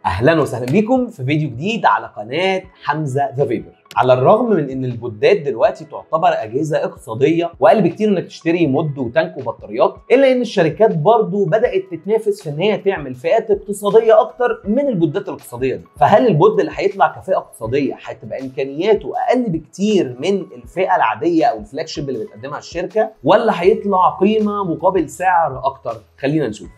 اهلا وسهلا بيكم في فيديو جديد على قناه حمزه ذا فيبر على الرغم من ان البودات دلوقتي تعتبر اجهزه اقتصاديه واقل بكتير انك تشتري مود وتانك وبطاريات الا ان الشركات برضو بدات تتنافس في ان هي تعمل فئات اقتصاديه اكتر من البودات الاقتصاديه دي فهل البود اللي هيطلع كفئه اقتصاديه هتبقى امكانياته اقل بكتير من الفئه العاديه او الفلاج شيب اللي بتقدمها الشركه ولا هيطلع قيمه مقابل سعر اكتر خلينا نشوف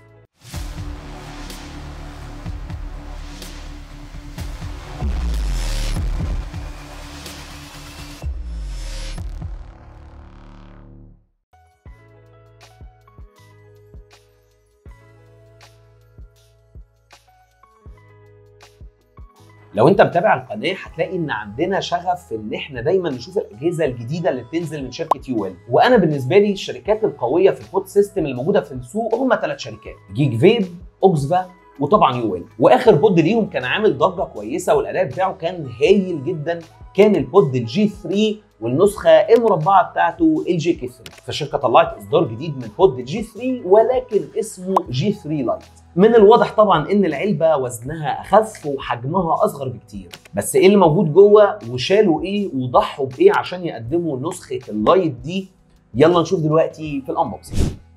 لو انت متابع القناه هتلاقي ان عندنا شغف في ان احنا دايما نشوف الاجهزه الجديده اللي بتنزل من شركه يو ال وانا بالنسبه لي الشركات القويه في البوت سيستم الموجوده في السوق هم ثلاث شركات جيج فيب اوكسفا وطبعا يو ال واخر بود ليهم كان عامل ضجه كويسه والاداء بتاعه كان هايل جدا كان البود الجي 3 والنسخه المربعه بتاعته الجي كي 3 فالشركه طلعت اصدار جديد من بود الجي 3 ولكن اسمه جي 3 لايت من الواضح طبعا ان العلبه وزنها اخف وحجمها اصغر بكتير بس ايه اللي موجود جوه وشالوا ايه وضحوا بايه عشان يقدموا نسخه اللايت دي يلا نشوف دلوقتي في الانبوكسنج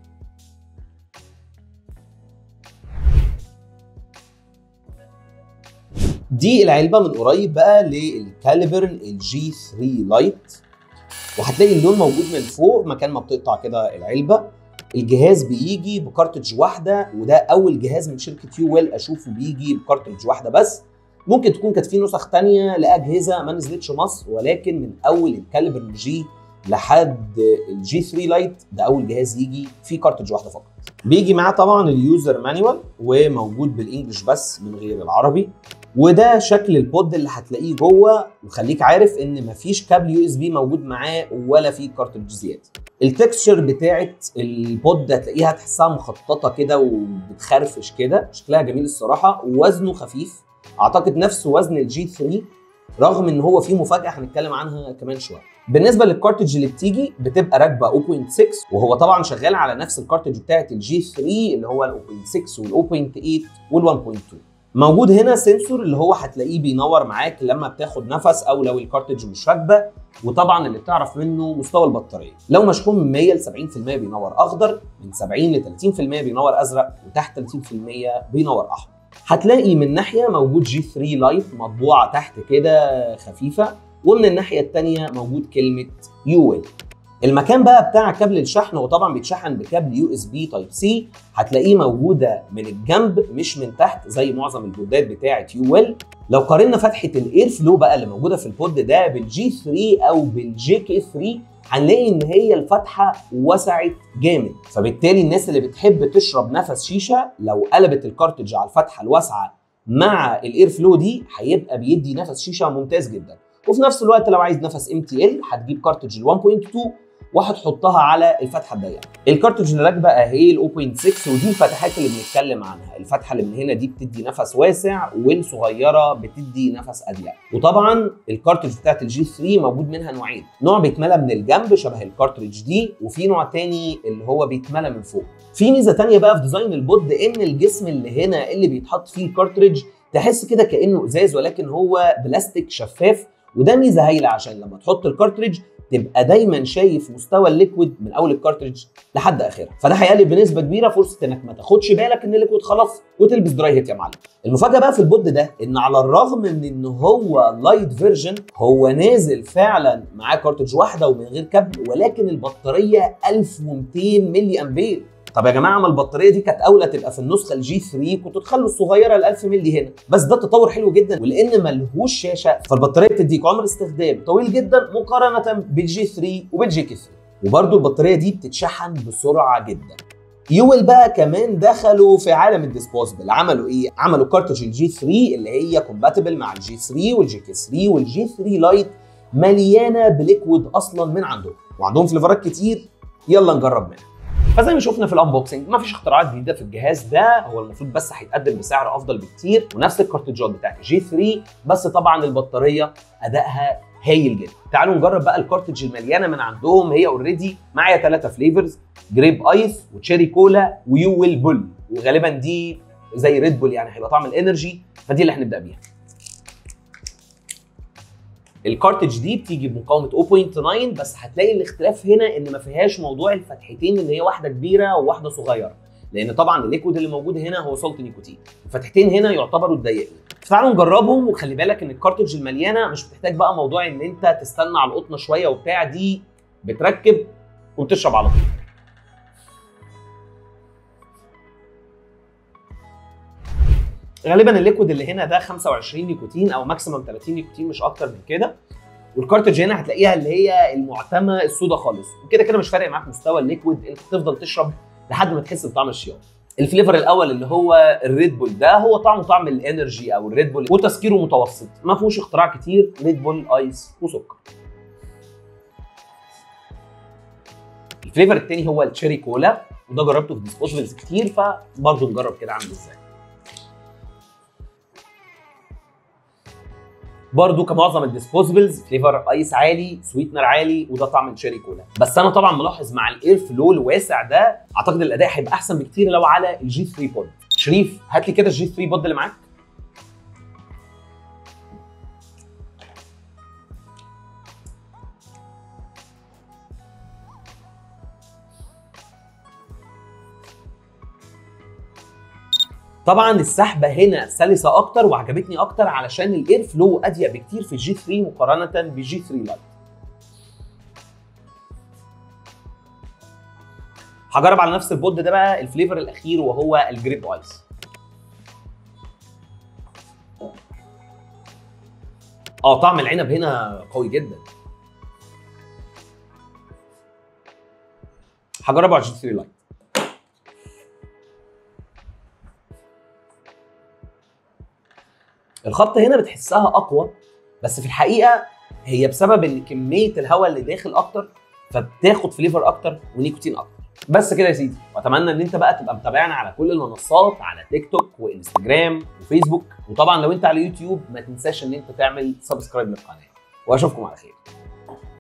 دي العلبه من قريب بقى للكاليبرن الجي 3 لايت وهتلاقي اللون موجود من فوق مكان ما بتقطع كده العلبه الجهاز بيجي بكارتج واحده وده اول جهاز من شركه يو ويل اشوفه بيجي بكارتج واحده بس ممكن تكون كانت في نسخ تانية لاجهزه ما نزلتش مصر ولكن من اول الكاليبر جي لحد الجي 3 لايت ده اول جهاز يجي فيه كارتج واحده فقط بيجي معاه طبعا اليوزر مانيوال وموجود بالانجلش بس من غير العربي وده شكل البود اللي هتلاقيه جوه وخليك عارف ان مفيش كابل يو اس بي موجود معاه ولا في كارتريدج زياده التكستشر بتاعت البود هتلاقيها تحسها مخططه كده وبتخرفش كده شكلها جميل الصراحه ووزنه خفيف اعتقد نفس وزن الجي 3 رغم ان هو فيه مفاجاه هنتكلم عنها كمان شويه بالنسبه للكارتج اللي بتيجي بتبقى راكبه 0.6 وهو طبعا شغال على نفس الكارتج بتاعت الجي 3 اللي هو ال 0.6 وال 0.8 وال 1.2 موجود هنا سنسور اللي هو هتلاقيه بينور معاك لما بتاخد نفس او لو الكارتج مش راكبه وطبعا اللي بتعرف منه مستوى البطاريه لو مشحون من 100 ل 70% بينور اخضر من 70 ل 30% بينور ازرق وتحت 30% بينور احمر هتلاقي من ناحيه موجود جي 3 لايت مطبوعه تحت كده خفيفه ومن الناحيه الثانيه موجود كلمه يو المكان بقى بتاع كابل الشحن هو طبعا بيتشحن بكابل يو اس بي تايب سي هتلاقيه موجوده من الجنب مش من تحت زي معظم البودات بتاعه يو ال لو قارنا فتحه الاير فلو بقى اللي موجوده في البود ده بالجي 3 او بالجي كي 3 هنلاقي ان هي الفتحه وسعت جامد فبالتالي الناس اللي بتحب تشرب نفس شيشه لو قلبت الكارتج على الفتحه الواسعه مع الاير فلو دي هيبقى بيدي نفس شيشه ممتاز جدا وفي نفس الوقت لو عايز نفس ام تي ال هتجيب كارتج ال 1.2 وهتحطها على الفتحه الضيقه الكارتج اللي راكبه اهي ال 0.6 ودي الفتحات اللي بنتكلم عنها الفتحه اللي من هنا دي بتدي نفس واسع والصغيره بتدي نفس اضيق وطبعا الكارتج بتاعت الجي 3 موجود منها نوعين نوع بيتملى من الجنب شبه الكارتريج دي وفي نوع تاني اللي هو بيتملى من فوق في ميزه تانية بقى في ديزاين البود ان الجسم اللي هنا اللي بيتحط فيه الكارتريج تحس كده كانه ازاز ولكن هو بلاستيك شفاف وده ميزه هايله عشان لما تحط الكارتريج تبقى دايما شايف مستوى الليكويد من اول الكارتريج لحد اخرها فده هيقلل بنسبه كبيره فرصه انك ما تاخدش بالك ان الليكويد خلاص وتلبس دراي هيت يا معلم المفاجاه بقى في البود ده ان على الرغم من ان هو لايت فيرجن هو نازل فعلا معاه كارتريج واحده ومن غير كابل ولكن البطاريه 1200 ملي امبير طب يا جماعه ما البطاريه دي كانت اولى تبقى في النسخه الجي 3 كنتوا تخلوا الصغيره ال 1000 مللي هنا بس ده تطور حلو جدا ولان ملهوش شاشه فالبطاريه بتديك عمر استخدام طويل جدا مقارنه بالجي 3 وبالجي كي 3 وبرده البطاريه دي بتتشحن بسرعه جدا يويل بقى كمان دخلوا في عالم الديسبوزبل عملوا ايه عملوا كارتج الجي 3 اللي هي كومباتبل مع الجي 3 والجي كي 3 والجي 3 لايت مليانه بليكويد اصلا من عندهم وعندهم فليفرات كتير يلا نجرب منها فزي ما شفنا في الانبوكسنج مفيش اختراعات جديده في الجهاز ده هو المفروض بس هيتقدم بسعر افضل بكتير ونفس الكارتجات بتاعت جي 3 بس طبعا البطاريه ادائها هايل جدا تعالوا نجرب بقى الكارتج المليانه من عندهم هي اوريدي معايا ثلاثه فليفرز جريب ايس وتشيري كولا ويو ويل بول وغالبا دي زي ريد بول يعني هيبقى طعم الانرجي فدي اللي هنبدا بيها الكارتج دي بتيجي بمقاومه 0.9 بس هتلاقي الاختلاف هنا ان ما فيهاش موضوع الفتحتين ان هي واحده كبيره وواحده صغيره لان طبعا الليكويد اللي موجود هنا هو سولت نيكوتين الفتحتين هنا يعتبروا الضيقين تعالوا نجربهم وخلي بالك ان الكارتج المليانه مش بتحتاج بقى موضوع ان انت تستنى على القطنه شويه وبتاع دي بتركب وتشرب على طول غالبا الليكويد اللي هنا ده 25 نيكوتين او ماكسيمم 30 نيكوتين مش اكتر من كده والكارتج هنا هتلاقيها اللي هي المعتمه السودا خالص وكده كده مش فارق معاك مستوى الليكويد انت تفضل تشرب لحد ما تحس بطعم الشياط الفليفر الاول اللي هو الريد بول ده هو طعمه طعم الانرجي او الريد بول وتسكيره متوسط ما فيهوش اختراع كتير ريد بول ايس وسكر الفليفر التاني هو التشيري كولا وده جربته في ديسبوزبلز كتير فبرضه نجرب كده عامل ازاي برضو كمعظم الديسبوزبلز فليفر ايس عالي سويتنر عالي وده طعم الشيري كولا بس انا طبعا ملاحظ مع الاير فلو الواسع ده اعتقد الاداء هيبقى احسن بكتير لو على الجي 3 بود شريف هات لي كده الجي 3 بود اللي معاك طبعا السحبه هنا سلسه اكتر وعجبتني اكتر علشان الاير فلو اضيق بكتير في الجي 3 مقارنه بالجي 3 لايت هجرب على نفس البود ده بقى الفليفر الاخير وهو الجريب ايس اه طعم العنب هنا قوي جدا هجربه على الجي 3 لايت الخبطه هنا بتحسها اقوى بس في الحقيقه هي بسبب ان كميه الهواء اللي داخل اكتر فبتاخد فليفر اكتر ونيكوتين اكتر بس كده يا سيدي واتمنى ان انت بقى تبقى متابعنا على كل المنصات على تيك توك وانستجرام وفيسبوك وطبعا لو انت على يوتيوب ما تنساش ان انت تعمل سبسكرايب للقناه واشوفكم على خير